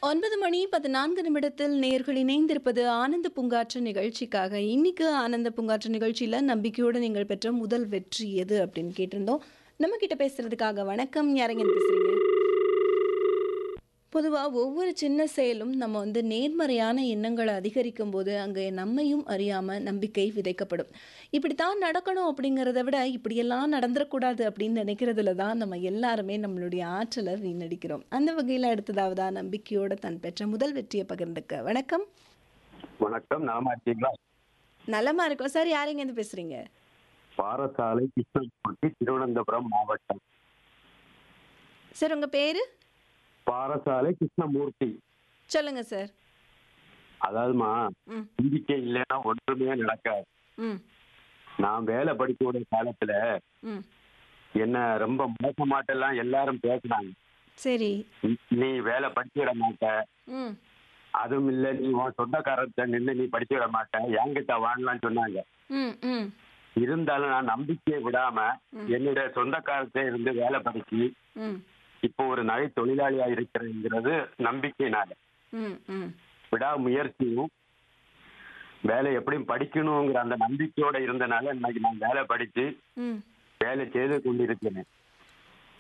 ஒன்பது மணி பதினான்கு நிமிடத்தில் நேர்கள் இணைந்திருப்பது ஆனந்த பூங்காற்று நிகழ்ச்சிக்காக இன்னைக்கு ஆனந்த பூங்காற்று நிகழ்ச்சியில நம்பிக்கையோடு நீங்கள் பெற்ற முதல் வெற்றி எது அப்படின்னு கேட்டிருந்தோம் நம்ம கிட்ட பேசுறதுக்காக வணக்கம் யாரங்க பேசுறீங்க பொதுவாக ஒவ்வொரு சின்ன செயலும் நம்ம வந்து நேர்மறையான எண்ணங்களை அதிகரிக்கும் போது அங்கே நம்மையும் அறியாமல் நம்பிக்கை விதைக்கப்படும் இப்படித்தான் நடக்கணும் அப்படிங்கிறத விட இப்படியெல்லாம் நடந்துடக்கூடாது அப்படின்னு நினைக்கிறதுல தான் நம்ம எல்லாருமே நம்மளுடைய ஆற்றலை வீணடிக்கிறோம் அந்த வகையில் அடுத்ததாவதா நம்பிக்கையோட தன் பெற்ற முதல் வெற்றியை பகிர்ந்துக்க வணக்கம் வணக்கம் நலமா இருக்கீங்களா நலமா இருக்கோம் சார் யாருங்க இருந்து பேசுறீங்க பாரசாலை கிருஷ்ணமூர்த்தி திருவனந்தபுரம் மாவட்டம் சார் உங்க பேரு பாரசாலை கிருஷ்ணமூர்த்தி சொல்லுங்க சார் அதாவதுமா ம் நம்பிக்கை இல்லைன்னா ஒன்றுமே நடக்காது ம் நான் வேலை படிக்கக்கூடிய காலத்துல ம் என்ன ரொம்ப மோசமாட்டெல்லாம் எல்லாரும் பேசினாங்க சரி நீ- நீ வேலை படிச்சு விட மாட்ட ம் அதுவும் இல்ல நீ உன் சொந்தக்காரர்கிட்ட நின்று நீ படிச்சு விட மாட்ட என்கிட்ட வாங்கலாம்னு சொன்னாங்க ம் ம் இருந்தாலும் நான் நம்பிக்கையை விடாம என்னுடைய சொந்தக்காரத்தை இருந்து வேலை படிச்சு ம் இப்போ ஒரு நகை தொழிலாளியா இருக்கிறேங்கிறது நம்பிக்கையினால ம் ம் விடாமுயற்சியும் வேலை எப்படியும் படிக்கணுங்கிற அந்த நம்பிக்கையோட இருந்தனால இன்னைக்கு நான் வேலை படிச்சு ம் வேலை செய்து கொண்டிருக்கிறேன்